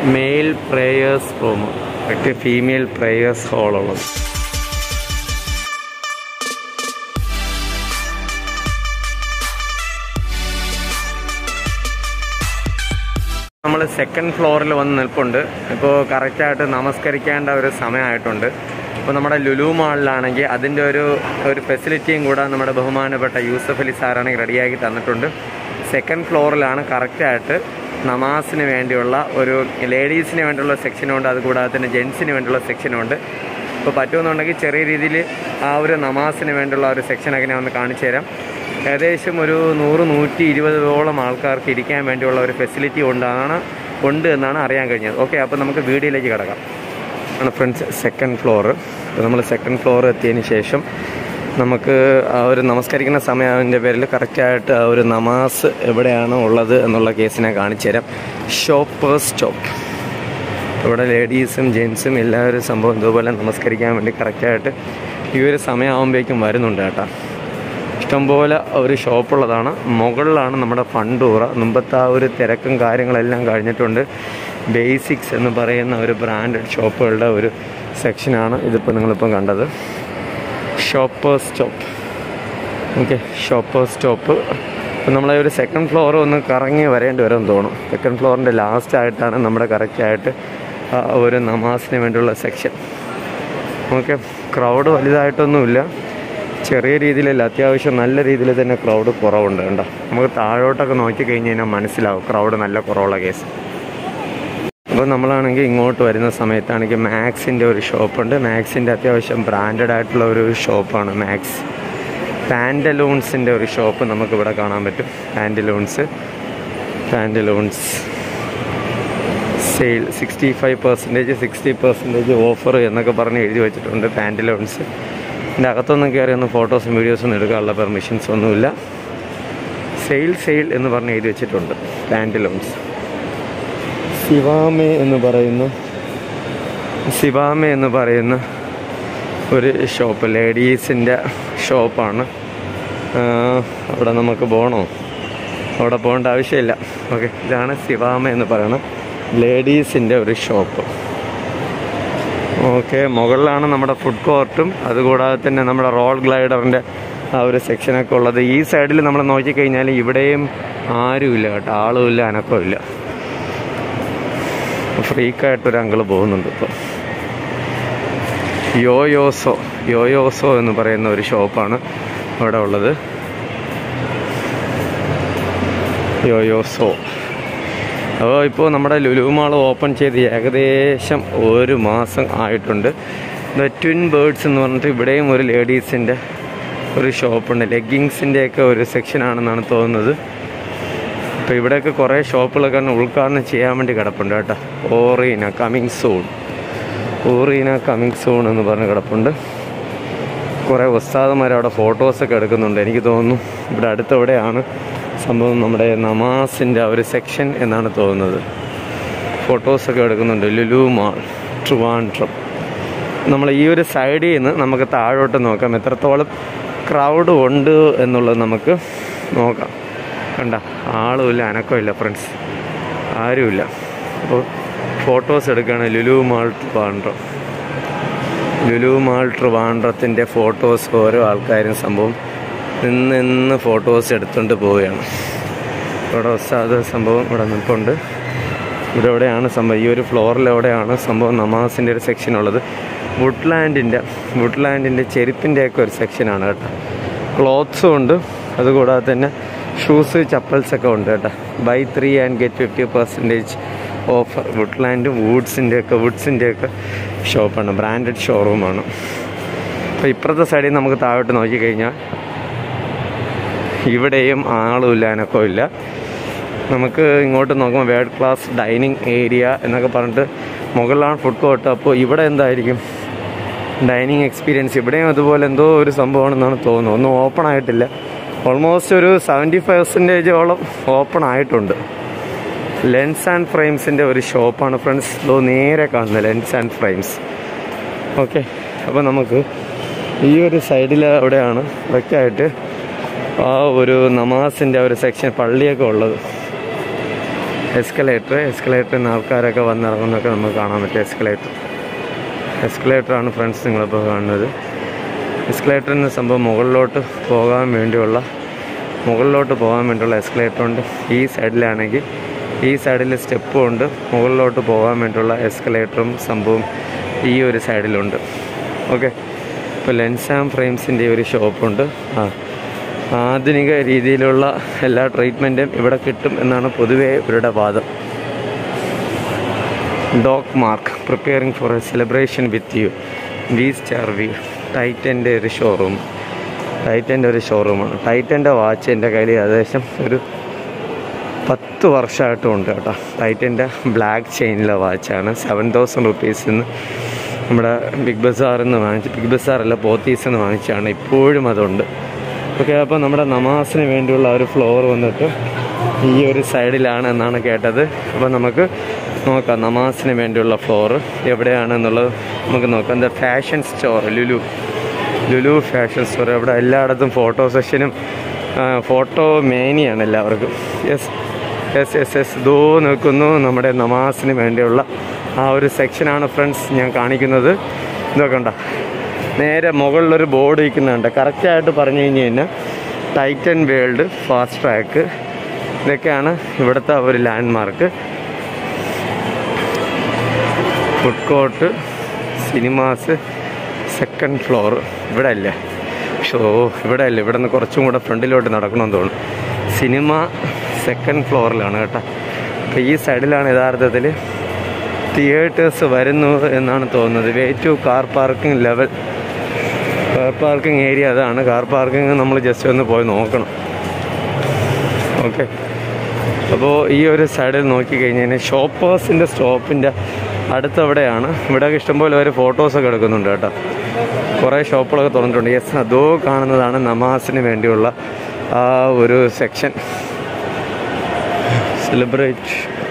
mail prayers room മറ്റ് female prayers ഹാളുള്ളത് നമ്മൾ സെക്കൻഡ് ഫ്ലോറിൽ വന്ന് നിൽപ്പുണ്ട് ഇപ്പോൾ കറക്റ്റായിട്ട് നമസ്കരിക്കേണ്ട ഒരു സമയമായിട്ടുണ്ട് ഇപ്പോൾ നമ്മുടെ ലുലു മാളിലാണെങ്കിൽ അതിൻ്റെ ഒരു ഒരു ഫെസിലിറ്റിയും കൂടെ നമ്മുടെ ബഹുമാനപ്പെട്ട യൂസഫ് അലി സാറാണെങ്കിൽ റെഡിയാക്കി തന്നിട്ടുണ്ട് സെക്കൻഡ് ഫ്ലോറിലാണ് കറക്റ്റായിട്ട് നമാസിന് വേണ്ടിയുള്ള ഒരു ലേഡീസിന് വേണ്ടിയുള്ള സെക്ഷനുണ്ട് അതുകൂടാതെ തന്നെ ജെൻസിന് വേണ്ടിയുള്ള സെക്ഷനുണ്ട് ഇപ്പോൾ പറ്റുമെന്നുണ്ടെങ്കിൽ ചെറിയ രീതിയിൽ ആ ഒരു നമാസിന് വേണ്ടിയുള്ള ഒരു സെക്ഷനൊക്കെ ഞാൻ ഒന്ന് കാണിച്ചു തരാം ഏകദേശം ഒരു നൂറ് നൂറ്റി ഇരുപതോളം ആൾക്കാർക്ക് ഇരിക്കാൻ വേണ്ടിയുള്ള ഒരു ഫെസിലിറ്റി ഉണ്ടാണ് ഉണ്ട് എന്നാണ് അറിയാൻ കഴിഞ്ഞത് ഓക്കെ അപ്പോൾ നമുക്ക് വീഡിയോയിലേക്ക് കിടക്കാം ആണ് ഫ്രണ്ട്സ് സെക്കൻഡ് ഫ്ലോർ നമ്മൾ സെക്കൻഡ് ഫ്ലോർ എത്തിയതിന് ശേഷം നമുക്ക് ആ ഒരു നമസ്കരിക്കുന്ന സമയത്തിൻ്റെ പേരിൽ കറക്റ്റായിട്ട് ആ ഒരു നമാസ് എവിടെയാണ് ഉള്ളത് എന്നുള്ള കേസിനെ കാണിച്ചു തരാം ഷോപ്പേഴ്സ് സ്റ്റോപ്പ് ഇവിടെ ലേഡീസും ജെൻസും എല്ലാവരും സംഭവം ഇതുപോലെ നമസ്കരിക്കാൻ വേണ്ടി കറക്റ്റായിട്ട് ഈ ഒരു സമയമാകുമ്പോഴേക്കും വരുന്നുണ്ട് കേട്ടോ ഇഷ്ടംപോലെ ഒരു ഷോപ്പുള്ളതാണ് മുകളിലാണ് നമ്മുടെ ഫണ്ടൂറ മുമ്പത്തെ ആ ഒരു തിരക്കും കാര്യങ്ങളെല്ലാം കഴിഞ്ഞിട്ടുണ്ട് ബേസിക്സ് എന്ന് പറയുന്ന ഒരു ബ്രാൻഡഡ് ഷോപ്പുകളുടെ ഒരു സെക്ഷനാണ് ഇതിപ്പോൾ നിങ്ങളിപ്പം കണ്ടത് Shoppers Stop okay Shoppers Stop ഇപ്പം നമ്മളെ ഒരു സെക്കൻഡ് ഫ്ലോർ ഒന്ന് കറങ്ങി വരേണ്ടി വരുമെന്ന് തോന്നും സെക്കൻഡ് ഫ്ലോറിൻ്റെ ലാസ്റ്റ് ആയിട്ടാണ് നമ്മുടെ കറക്റ്റായിട്ട് ആ ഒരു നമാസിന് വേണ്ടിയുള്ള സെക്ഷൻ ഓക്കെ ക്രൗഡ് വലുതായിട്ടൊന്നുമില്ല ചെറിയ രീതിയിലല്ല അത്യാവശ്യം നല്ല രീതിയിൽ തന്നെ ക്രൗഡ് കുറവുണ്ട് കേട്ടോ നമുക്ക് താഴോട്ടൊക്കെ നോക്കി കഴിഞ്ഞ് കഴിഞ്ഞാൽ മനസ്സിലാവും ക്രൗഡ് നല്ല കുറവുള്ള കേസ് അപ്പോൾ നമ്മളാണെങ്കിൽ ഇങ്ങോട്ട് വരുന്ന സമയത്താണെങ്കിൽ മാക്സിൻ്റെ ഒരു ഷോപ്പുണ്ട് മാക്സിൻ്റെ അത്യാവശ്യം ബ്രാൻഡഡ് ആയിട്ടുള്ള ഒരു ഷോപ്പാണ് മാക്സ് പാൻറ്റലൂൺസിൻ്റെ ഒരു ഷോപ്പ് നമുക്കിവിടെ കാണാൻ പറ്റും Pantaloons Pantaloons sale sixty five percentage sixty percentage offer എന്നൊക്കെ പറഞ്ഞ് എഴുതി വെച്ചിട്ടുണ്ട് പാൻറ്റലൂൺസ് ഇതിൻ്റെ അകത്തൊന്നും കയറി ഒന്ന് ഫോട്ടോസും വീഡിയോസും എടുക്കാനുള്ള പെർമിഷൻസ് ഒന്നുമില്ല സെയിൽ സെയിൽ എന്ന് പറഞ്ഞ് എഴുതി വെച്ചിട്ടുണ്ട് പാൻറ്റലൂൺസ് സിവാമെ എന്ന് പറയുന്ന സിവാമെ എന്ന് പറയുന്ന ഒരു ഷോപ്പ് ലേഡീസിൻ്റെ ഷോപ്പാണ് അവിടെ നമുക്ക് പോകണോ അവിടെ പോകേണ്ട ആവശ്യമില്ല ഓക്കെ ഇതാണ് സിവാമ എന്ന് പറയുന്ന ലേഡീസിൻ്റെ ഒരു ഷോപ്പ് ഓക്കെ മുകളിലാണ് നമ്മുടെ ഫുഡ് കോർട്ടും അതുകൂടാതെ തന്നെ നമ്മുടെ റോൾ ഗ്ലൈഡറിൻ്റെ ആ ഒരു സെക്ഷനൊക്കെ ഉള്ളത് ഈ സൈഡിൽ നമ്മൾ നോക്കിക്കഴിഞ്ഞാൽ ഇവിടെയും ആരുമില്ല കേട്ടോ ആളുമില്ല അനക്കമില്ല ഫ്രീക്കായിട്ടൊരു അങ്കിള് പോകുന്നുണ്ട് ഇപ്പോൾ യോയോസോ യോയോസോ എന്ന് പറയുന്ന ഒരു ഷോപ്പാണ് അവിടെ ഉള്ളത് യോയോസോ അപ്പോൾ ഇപ്പോൾ നമ്മുടെ ലുലു മാൾ ഓപ്പൺ ചെയ്ത് ഏകദേശം ഒരു മാസം ആയിട്ടുണ്ട് ദ ട്വിൻ ബേർഡ്സ് എന്ന് പറഞ്ഞിട്ട് ഇവിടെയും ഒരു ലേഡീസിൻ്റെ ഒരു ഷോപ്പുണ്ട് ലെഗിങ്സിൻ്റെയൊക്കെ ഒരു സെക്ഷനാണെന്നാണ് തോന്നുന്നത് അപ്പോൾ ഇവിടെയൊക്കെ കുറേ ഷോപ്പുകളൊക്കെ ഉദ്ഘാടനം ചെയ്യാൻ വേണ്ടി കിടപ്പുണ്ട് കേട്ടോ Oreena coming soon Oreena coming soon എന്ന് പറഞ്ഞ് കിടപ്പുണ്ട് കുറേ ഉസ്താദന്മാർ അവിടെ ഫോട്ടോസൊക്കെ എടുക്കുന്നുണ്ട് എനിക്ക് തോന്നുന്നു ഇവിടെ അടുത്തെവിടെയാണ് സംഭവം നമ്മുടെ നമാസിൻ്റെ ആ ഒരു സെക്ഷൻ എന്നാണ് തോന്നുന്നത് ഫോട്ടോസൊക്കെ എടുക്കുന്നുണ്ട് ലുലു മാൾ ട്രിവാൻഡ്രം നമ്മൾ ഈ ഒരു സൈഡിൽ നിന്ന് നമുക്ക് താഴോട്ട് നോക്കാം എത്രത്തോളം ക്രൗഡ് ഉണ്ട് എന്നുള്ളത് നമുക്ക് നോക്കാം കണ്ട ആളുമില്ല അനക്കമില്ല ഫ്രണ്ട്സ് ആരുമില്ല അപ്പോൾ ഫോട്ടോസ് എടുക്കുകയാണ് ലുലു മാൾ ട്രിവാൻഡ്രം ലുലു മാൾ ട്രിവാൻഡ്രത്തിൻ്റെ ഫോട്ടോസ് ഓരോ ആൾക്കാരും സംഭവം നിന്ന് നിന്ന് ഫോട്ടോസ് എടുത്തുകൊണ്ട് പോവുകയാണ് ഇവിടെ ഉസ്താദ് സംഭവം ഇവിടെ നിൽപ്പുണ്ട് ഇവിടെ എവിടെയാണ് സംഭവം ഈ ഒരു ഫ്ലോറിൽ എവിടെയാണ് സംഭവം നമാസിൻ്റെ ഒരു സെക്ഷൻ ഉള്ളത് വുഡ്ലാൻഡിൻ്റെ വുഡ്ലാൻഡിൻ്റെ ചെരുപ്പിൻ്റെയൊക്കെ ഒരു സെക്ഷനാണ് കേട്ടോ ക്ലോത്ത്സും ഉണ്ട് അതുകൂടാതെ തന്നെ ഷൂസ് ചപ്പൽസൊക്കെ ഉണ്ട് കേട്ടോ buy three and get fifty percentage offer വുഡ്ലാൻഡും വുഡ്സിൻ്റെ ഒക്കെ വുഡ്സിൻ്റെ ഒക്കെ ഷോപ്പാണ് ബ്രാൻഡഡ് ഷോറൂമാണ് അപ്പോൾ ഇപ്പുറത്തെ സൈഡിൽ നമുക്ക് താഴോട്ട് നോക്കിക്കഴിഞ്ഞാൽ ഇവിടെയും ആളുമില്ല അനക്കമില്ല നമുക്ക് ഇങ്ങോട്ട് നോക്കുമ്പോൾ വേർഡ് ക്ലാസ് ഡൈനിങ് ഏരിയ എന്നൊക്കെ പറഞ്ഞിട്ട് മുകളിലാണ് ഫുഡ് കോർട്ട് അപ്പോൾ ഇവിടെ എന്തായിരിക്കും ഡൈനിങ് എക്സ്പീരിയൻസ് ഇവിടെയും അതുപോലെ എന്തോ ഒരു സംഭവമാണെന്നാണ് തോന്നുന്നത് ഒന്നും ഓപ്പൺ ആയിട്ടില്ല ഓൾമോസ്റ്റ് ഒരു സെവൻറ്റി പെർസെൻറ്റേജോളം ഓപ്പൺ ആയിട്ടുണ്ട് ലെൻസ് ആൻഡ് ഫ്രെയിംസിൻ്റെ ഒരു ഷോപ്പാണ് ഫ്രണ്ട്സ് ഇതോ നേരെ കാണുന്നത് ലെൻസ് ആൻഡ് ഫ്രെയിംസ് ഓക്കെ അപ്പോൾ നമുക്ക് ഈ ഒരു സൈഡിൽ അവിടെയാണ് ഇതൊക്കെയായിട്ട് ആ ഒരു നമാസിൻ്റെ ഒരു സെക്ഷൻ പള്ളിയൊക്കെ ഉള്ളത് എസ്കലേറ്റർ എസ്കലേറ്ററിൽ നിന്ന് ആൾക്കാരൊക്കെ വന്നിറങ്ങുന്നതൊക്കെ നമുക്ക് കാണാൻ പറ്റും എസ്കലേറ്റർ എസ്കലേറ്ററാണ് ഫ്രണ്ട്സ് നിങ്ങളിപ്പോൾ കാണുന്നത് എസ്കലേറ്ററിൽ നിന്ന് സംഭവം മുകളിലോട്ട് പോകാൻ വേണ്ടിയുള്ള മുകളിലോട്ട് പോകാൻ വേണ്ടിയുള്ള എസ്കലേറ്റർ ഉണ്ട് ഈ സൈഡിലാണെങ്കിൽ ഈ സൈഡിൽ സ്റ്റെപ്പും ഉണ്ട് മുകളിലോട്ട് പോകാൻ വേണ്ടിയുള്ള എസ്കലേറ്ററും സംഭവം ഈ ഒരു സൈഡിലുണ്ട് ഓക്കെ ഇപ്പോൾ ലെൻസ് ആൻഡ് ഫ്രെയിംസിൻ്റെ ഒരു ഷോപ്പുണ്ട് ആ ആധുനിക രീതിയിലുള്ള എല്ലാ ട്രീറ്റ്മെൻറ്റും ഇവിടെ കിട്ടും എന്നാണ് പൊതുവേ ഇവരുടെ വാദം dog mark preparing for a celebration with U V star V ടൈറ്റൻ്റെ ഒരു ഷോറൂം ടൈറ്റൻ്റെ ഒരു ഷോറൂമാണ് ടൈറ്റൻ്റെ വാച്ച് എൻ്റെ കയ്യിൽ ഏകദേശം ഒരു പത്ത് വർഷമായിട്ടും ഉണ്ട് കേട്ടോ ടൈറ്റൻ്റെ ബ്ലാക്ക് ചെയിനിലെ വാച്ചാണ് സെവൻ തൗസൻഡ് റുപ്പീസിൽ നിന്ന് നമ്മുടെ ബിഗ് ബസാറിൽ നിന്ന് വാങ്ങിച്ച് ബിഗ് ബസാറല്ല പോത്തീസിൽ നിന്ന് വാങ്ങിച്ചാണ് ഇപ്പോഴും അതുണ്ട് ഓക്കെ അപ്പോൾ നമ്മുടെ നമാസിന് വേണ്ടിയുള്ള ഒരു ഫ്ലോർ വന്നിട്ട് ഈ ഒരു സൈഡിലാണ് എന്നാണ് കേട്ടത് അപ്പോൾ നമുക്ക് നോക്കാം നമാസിന് വേണ്ടിയുള്ള ഫ്ലോർ എവിടെയാണെന്നുള്ളത് നമുക്ക് നോക്കാം എന്താ fashion store Lulu Lulu fashion store ഇവിടെ എല്ലായിടത്തും ഫോട്ടോ സെഷനും ഫോട്ടോ മേനിയാണ് എല്ലാവർക്കും യെസ് യെസ് യെസ് യെസ് ഇതോ നിൽക്കുന്നു നമ്മുടെ നമാസിന് വേണ്ടിയുള്ള ആ ഒരു സെക്ഷനാണ് ഫ്രണ്ട്സ് ഞാൻ കാണിക്കുന്നത് ഇതൊക്കെ ഉണ്ടോ നേരെ മുകളിലൊരു ബോർഡ് വയ്ക്കുന്നുണ്ട് കറക്റ്റായിട്ട് പറഞ്ഞു കഴിഞ്ഞ് കഴിഞ്ഞാൽ ടൈറ്റൻ വേൾഡ് ഫാസ്റ്റ് ട്രാക്ക് ഇതൊക്കെയാണ് ഇവിടുത്തെ ഒരു landmark food court cinemas second floor ഇവിടെ അല്ലേ ഷോ ഇവിടെ അല്ലേ ഇവിടെ നിന്ന് കുറച്ചും കൂടെ ഫ്രണ്ടിലോട്ട് നടക്കണമെന്ന് തോന്നുന്നു സിനിമ സെക്കൻഡ് ഫ്ലോറിലാണ് കേട്ടോ അപ്പോൾ ഈ സൈഡിലാണ് യഥാർത്ഥത്തിൽ തിയേറ്റേഴ്സ് വരുന്നു എന്നാണ് തോന്നുന്നത് way to car parking level car parking area അതാണ് കാർ പാർക്കിംഗ് നമ്മൾ ജസ്റ്റ് ഒന്ന് പോയി നോക്കണം ഓക്കെ അപ്പോൾ ഈ ഒരു സൈഡിൽ നോക്കിക്കഴിഞ്ഞാൽ ഷോപ്പേഴ്സിൻ്റെ സ്റ്റോപ്പിൻ്റെ അടുത്തവിടെയാണ് ഇവിടെ ഇഷ്ടംപോലെ ഒരു ഫോട്ടോസൊക്കെ എടുക്കുന്നുണ്ട് കേട്ടോ കുറേ ഷോപ്പുകളൊക്കെ തുറന്നിട്ടുണ്ട് യെസ് അതോ കാണുന്നതാണ് നമാസിന് വേണ്ടിയുള്ള ആ ഒരു സെക്ഷൻ സെലിബ്രേറ്റ്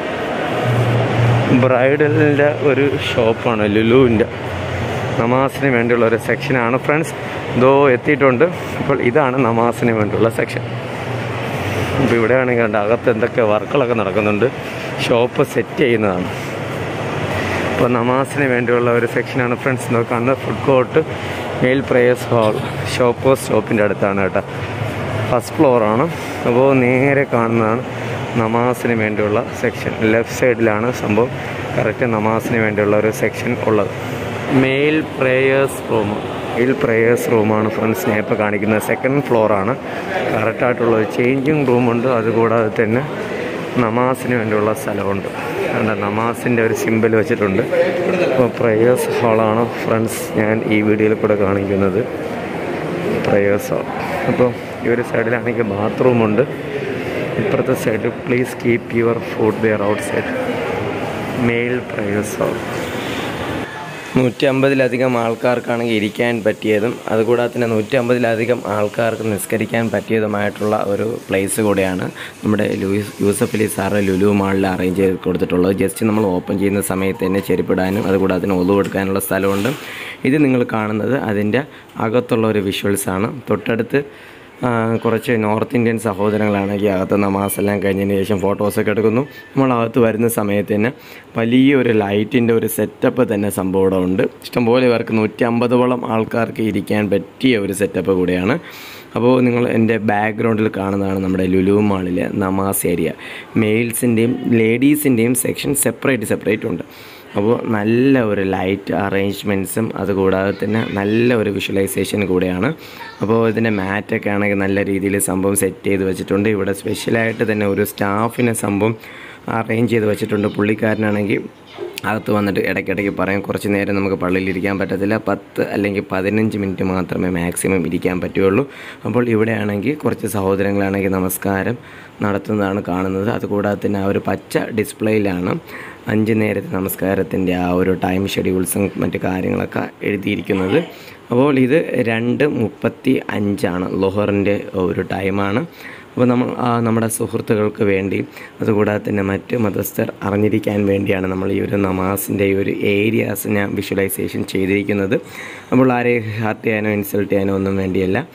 ബ്രൈഡലിൻ്റെ ഒരു ഷോപ്പാണ് ലുലുവിൻ്റെ നമാസിന് വേണ്ടിയുള്ള ഒരു സെക്ഷനാണ് ഫ്രണ്ട്സ് ഇതോ എത്തിയിട്ടുണ്ട് അപ്പോൾ ഇതാണ് നമാസിന് വേണ്ടിയുള്ള സെക്ഷൻ അപ്പോൾ ഇവിടെ ആണെങ്കിൽ കണ്ട അകത്ത് എന്തൊക്കെ വർക്കുകളൊക്കെ നടക്കുന്നുണ്ട് ഷോപ്പ് സെറ്റ് ചെയ്യുന്നതാണ് അപ്പോൾ നമാസിന് വേണ്ടിയുള്ള ഒരു സെക്ഷനാണ് ഫ്രണ്ട്സ് നോക്കുന്നത് food court male prayers hall shoppers സ്റ്റോപ്പിൻ്റെ അടുത്താണ് കേട്ടോ ഫസ്റ്റ് ഫ്ലോറാണ് അപ്പോൾ നേരെ കാണുന്നതാണ് നമാസിന് വേണ്ടിയുള്ള സെക്ഷൻ ലെഫ്റ്റ് സൈഡിലാണ് സംഭവം കറക്റ്റ് നമാസിന് വേണ്ടിയുള്ള ഒരു സെക്ഷൻ ഉള്ളത് male prayers room male prayers റൂമാണ് ഫ്രണ്ട്സ് ഞാൻ ഇപ്പോൾ കാണിക്കുന്നത് സെക്കൻഡ് ഫ്ലോറാണ് കറക്റ്റായിട്ടുള്ള ഒരു ചേഞ്ചിങ് റൂമുണ്ട് അതുകൂടാതെ തന്നെ നമാസിന് വേണ്ടിയുള്ള സ്ഥലമുണ്ട് കണ്ട നമാസിൻ്റെ ഒരു സിമ്പിൾ വെച്ചിട്ടുണ്ട് അപ്പോൾ പ്രേയേഴ്സ് ഹാളാണ് ഫ്രണ്ട്സ് ഞാൻ ഈ വീഡിയോയിൽ കൂടെ കാണിക്കുന്നത് പ്രേയേഴ്സ് ഹാൾ അപ്പോൾ ഈ ഒരു സൈഡിലാണെങ്കിൽ ബാത്റൂമുണ്ട് ഇപ്പുറത്തെ side please keep your footwear outside male prayers hall നൂറ്റി അമ്പതിലധികം ആൾക്കാർക്കാണെങ്കിൽ ഇരിക്കാൻ പറ്റിയതും അതുകൂടാതെ തന്നെ നൂറ്റി അമ്പതിലധികം ആൾക്കാർക്ക് നിസ്കരിക്കാൻ പറ്റിയതുമായിട്ടുള്ള ഒരു പ്ലേസ് കൂടെയാണ് നമ്മുടെ ലൂയിസ് യൂസഫ് അലി സാറ് ലുലു മാളിൽ അറേഞ്ച് ചെയ്ത് കൊടുത്തിട്ടുള്ളത് ജസ്റ്റ് നമ്മൾ ഓപ്പൺ ചെയ്യുന്ന സമയത്ത് തന്നെ ചെരുപ്പിടാനും അതുകൂടാതെ തന്നെ ഒതു കൊടുക്കാനുള്ള സ്ഥലമുണ്ട് ഇത് നിങ്ങൾ കാണുന്നത് അതിൻ്റെ അകത്തുള്ള ഒരു വിഷ്വൽസാണ് തൊട്ടടുത്ത് ആ, കുറച്ച് നോർത്ത് ഇന്ത്യൻ സഹോദരങ്ങളാണെങ്കിൽ അകത്ത് നമാസ് എല്ലാം കഴിഞ്ഞതിന് ശേഷം ഫോട്ടോസൊക്കെ എടുക്കുന്നു നമ്മൾ അകത്ത് വരുന്ന സമയത്ത് തന്നെ വലിയൊരു ലൈറ്റിൻ്റെ ഒരു സെറ്റപ്പ് തന്നെ സംഭവം ഇവിടെ ഉണ്ട് ഇഷ്ടംപോലെ പേർക്ക് നൂറ്റി അമ്പതോളം ആൾക്കാർക്ക് ഇരിക്കാൻ പറ്റിയ ഒരു സെറ്റപ്പ് കൂടെയാണ് അപ്പോൾ നിങ്ങൾ എൻ്റെ ബാക്ക്ഗ്രൗണ്ടിൽ കാണുന്നതാണ് നമ്മുടെ ലുലു മാളിലെ നമാസ് ഏരിയ മെയിൽസിൻ്റെയും ലേഡീസിൻ്റെയും സെക്ഷൻ സെപ്പറേറ്റ് സെപ്പറേറ്റ് ഉണ്ട് അപ്പോൾ നല്ല ഒരു ലൈറ്റ് അറേഞ്ച്മെൻറ്റ്സും അതുകൂടാതെ തന്നെ നല്ല ഒരു വിഷ്വലൈസേഷൻ കൂടെയാണ് അപ്പോൾ ഇതിൻ്റെ മാറ്റൊക്കെ ആണെങ്കിൽ നല്ല രീതിയിൽ സംഭവം സെറ്റ് ചെയ്ത് വെച്ചിട്ടുണ്ട് ഇവിടെ സ്പെഷ്യലായിട്ട് തന്നെ ഒരു സ്റ്റാഫിനെ സംഭവം അറേഞ്ച് ചെയ്ത് വെച്ചിട്ടുണ്ട് പുള്ളിക്കാരനാണെങ്കിൽ അകത്ത് വന്നിട്ട് ഇടയ്ക്കിടയ്ക്ക് പറയും കുറച്ച് നേരം നമുക്ക് പള്ളിയിൽ ഇരിക്കാൻ പറ്റത്തില്ല പത്ത് അല്ലെങ്കിൽ പതിനഞ്ച് മിനിറ്റ് മാത്രമേ മാക്സിമം ഇരിക്കാൻ പറ്റുകയുള്ളൂ അപ്പോൾ ഇവിടെയാണെങ്കിൽ കുറച്ച് സഹോദരങ്ങളാണെങ്കിൽ നമസ്കാരം നടത്തുന്നതാണ് കാണുന്നത് അതുകൂടാതെ തന്നെ ആ ഒരു പച്ച ഡിസ്പ്ലേയിലാണ് അഞ്ച് നേരത്തെ നമസ്കാരത്തിൻ്റെ ആ ഒരു ടൈം ഷെഡ്യൂൾസും മറ്റു കാര്യങ്ങളൊക്കെ എഴുതിയിരിക്കുന്നത് അപ്പോൾ ഇത് രണ്ട് മുപ്പത്തി അഞ്ചാണ് ലൊഹറിൻ്റെ ഒരു ടൈമാണ് അപ്പോൾ നമ്മൾ ആ നമ്മുടെ സുഹൃത്തുക്കൾക്ക് വേണ്ടി അതുകൂടാതെ തന്നെ മറ്റ് മതസ്ഥർ അറിഞ്ഞിരിക്കാൻ വേണ്ടിയാണ് നമ്മൾ ഈ ഒരു നമാസിൻ്റെ ഈ ഒരു ഏരിയാസ് ഞാൻ വിഷ്വലൈസേഷൻ ചെയ്തിരിക്കുന്നത് അപ്പോൾ ആരെയും ഹാർട്ട് ചെയ്യാനോ ഇൻസൾട്ട് ചെയ്യാനോ ഒന്നും വേണ്ടിയല്ല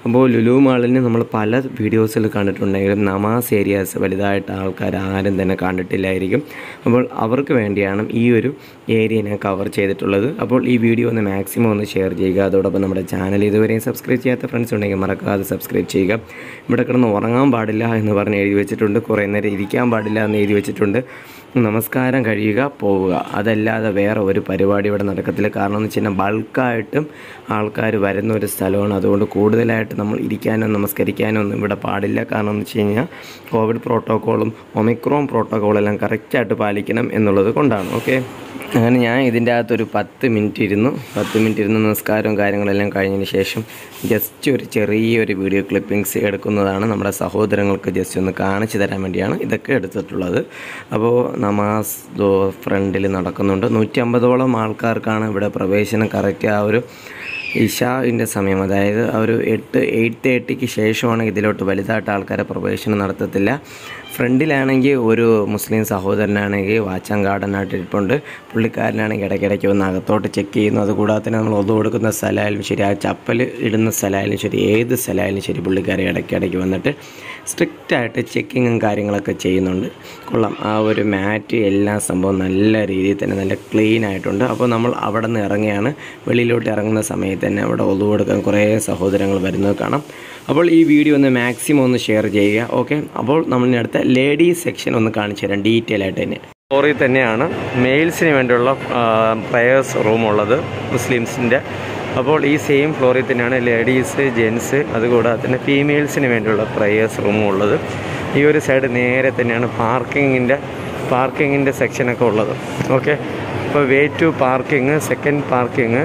അപ്പോൾ ലുലു മാളിന് നമ്മൾ പല വീഡിയോസിൽ കണ്ടിട്ടുണ്ടെങ്കിലും നമാസ് ഏരിയാസ് വലുതായിട്ട് ആൾക്കാർ ആരും തന്നെ കണ്ടിട്ടില്ലായിരിക്കും അപ്പോൾ അവർക്ക് വേണ്ടിയാണ് ഈ ഒരു ഏരിയ ഞാൻ കവർ ചെയ്തിട്ടുള്ളത് അപ്പോൾ ഈ വീഡിയോ ഒന്ന് മാക്സിമം ഒന്ന് ഷെയർ ചെയ്യുക അതോടൊപ്പം നമ്മുടെ ചാനൽ ഇതുവരെയും സബ്സ്ക്രൈബ് ചെയ്യാത്ത ഫ്രണ്ട്സ് ഉണ്ടെങ്കിൽ മറക്കാതെ സബ്സ്ക്രൈബ് ചെയ്യുക ഇവിടെ കിടന്ന് ഉറങ്ങാൻ പാടില്ല എന്ന് പറഞ്ഞ് എഴുതി വെച്ചിട്ടുണ്ട് കുറേ നേരം ഇരിക്കാൻ പാടില്ല എന്ന് എഴുതി വെച്ചിട്ടുണ്ട് നമസ്കാരം കഴിയുക പോവുക അതല്ലാതെ വേറെ ഒരു പരിപാടി ഇവിടെ നടക്കത്തില്ല കാരണം എന്ന് വെച്ച് കഴിഞ്ഞാൽ ബൾക്കായിട്ടും ആൾക്കാർ വരുന്ന ഒരു സ്ഥലമാണ് അതുകൊണ്ട് കൂടുതലായിട്ട് നമ്മൾ ഇരിക്കാനോ നമസ്കരിക്കാനോ ഒന്നും ഇവിടെ പാടില്ല കാരണം എന്ന് വെച്ച് കഴിഞ്ഞാൽ കോവിഡ് പ്രോട്ടോക്കോളും ഒമിക്രോൺ പ്രോട്ടോക്കോളും എല്ലാം കറക്റ്റായിട്ട് പാലിക്കണം എന്നുള്ളത് കൊണ്ടാണ് ഓക്കെ അങ്ങനെ ഞാൻ ഇതിൻ്റെ അകത്തൊരു പത്ത് മിനിറ്റ് ഇരുന്നു പത്ത് മിനിറ്റ് ഇരുന്ന് നമസ്കാരവും കാര്യങ്ങളെല്ലാം കഴിഞ്ഞതിന് ശേഷം ജസ്റ്റ് ഒരു ചെറിയൊരു വീഡിയോ ക്ലിപ്പിങ്സ് എടുക്കുന്നതാണ് നമ്മുടെ സഹോദരങ്ങൾക്ക് ജസ്റ്റ് ഒന്ന് കാണിച്ചു തരാൻ വേണ്ടിയാണ് ഇതൊക്കെ എടുത്തിട്ടുള്ളത് അപ്പോൾ നമാസ് ദോ ഫ്രണ്ടിൽ നടക്കുന്നുണ്ട് നൂറ്റി അമ്പതോളം ആൾക്കാർക്കാണ് ഇവിടെ പ്രവേശനം കറക്റ്റ് ആ ഒരു ഇഷാവിൻ്റെ സമയം അതായത് ആ ഒരു എട്ട് എയ്റ്റ് തേർട്ടിക്ക് ശേഷമാണ് ഇതിലോട്ട് വലുതായിട്ട് ആൾക്കാരെ പ്രവേശനം നടത്തത്തില്ല ഫ്രണ്ടിലാണെങ്കിൽ ഒരു മുസ്ലിം സഹോദരനാണെങ്കിൽ വാച്ചാൻ ഗാർഡനായിട്ട് ഇരിപ്പുണ്ട് പുള്ളിക്കാരനാണെങ്കിൽ ഇടയ്ക്കിടയ്ക്ക് വന്ന് അകത്തോട്ട് ചെക്ക് ചെയ്യുന്നു അതുകൂടാതെ തന്നെ നമ്മൾ ഒതു കൊടുക്കുന്ന സ്ഥലമായാലും ശരി ആ ചപ്പൽ ഇടുന്ന സ്ഥലമായാലും ശരി ഏത് സ്ഥലമായാലും ശരി പുള്ളിക്കാരെ ഇടയ്ക്കിടയ്ക്ക് വന്നിട്ട് സ്ട്രിക്റ്റായിട്ട് ചെക്കിങ്ങും കാര്യങ്ങളൊക്കെ ചെയ്യുന്നുണ്ട് കൊള്ളാം ആ ഒരു മാറ്റ് എല്ലാ സംഭവം നല്ല രീതിയിൽ തന്നെ നല്ല ക്ലീൻ ആയിട്ടുണ്ട് അപ്പോൾ നമ്മൾ അവിടെ നിന്ന് ഇറങ്ങിയാണ് വെളിയിലോട്ട് ഇറങ്ങുന്ന സമയത്ത് തന്നെ അവിടെ ഒതു കൊടുക്കാൻ കുറേ സഹോദരങ്ങൾ വരുന്നത് കാണാം അപ്പോൾ ഈ വീഡിയോ ഒന്ന് മാക്സിമം ഒന്ന് ഷെയർ ചെയ്യുക ഓക്കെ അപ്പോൾ നമ്മളിനി അടുത്ത ലേഡീസ് സെക്ഷൻ ഒന്ന് കാണിച്ചു തരാം ഡീറ്റെയിൽ ആയിട്ട് തന്നെ ഫ്ലോറിൽ തന്നെയാണ് മെയിൽസിന് വേണ്ടിയുള്ള പ്രയേഴ്സ് റൂം ഉള്ളത് മുസ്ലിംസിൻ്റെ അപ്പോൾ ഈ സെയിം ഫ്ലോറിൽ തന്നെയാണ് ലേഡീസ് ജെൻസ് അതുകൂടാതെ തന്നെ ഫീമെയിൽസിന് വേണ്ടിയുള്ള പ്രയേഴ്സ് റൂമും ഉള്ളത് ഈ ഒരു സൈഡ് നേരെ തന്നെയാണ് പാർക്കിങ്ങിൻ്റെ പാർക്കിങ്ങിൻ്റെ സെക്ഷനൊക്കെ ഉള്ളത് ഓക്കെ അപ്പോൾ way to parking second parking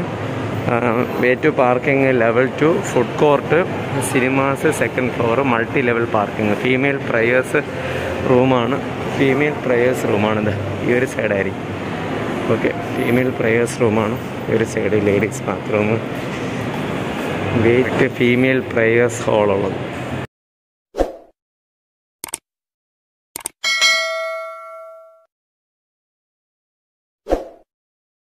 way to parking level two food court cinemas second floor multi level parking female prayers റൂമാണ് ഫീമെയിൽ പ്രയേഴ്സ് റൂമാണിത് ഈ ഒരു സൈഡായിരിക്കും ഓക്കെ ഫീമെയിൽ പ്രയേഴ്സ് റൂമാണ് ഈ ഒരു side ladies bathroom wait female prayers ഹാളുള്ളത്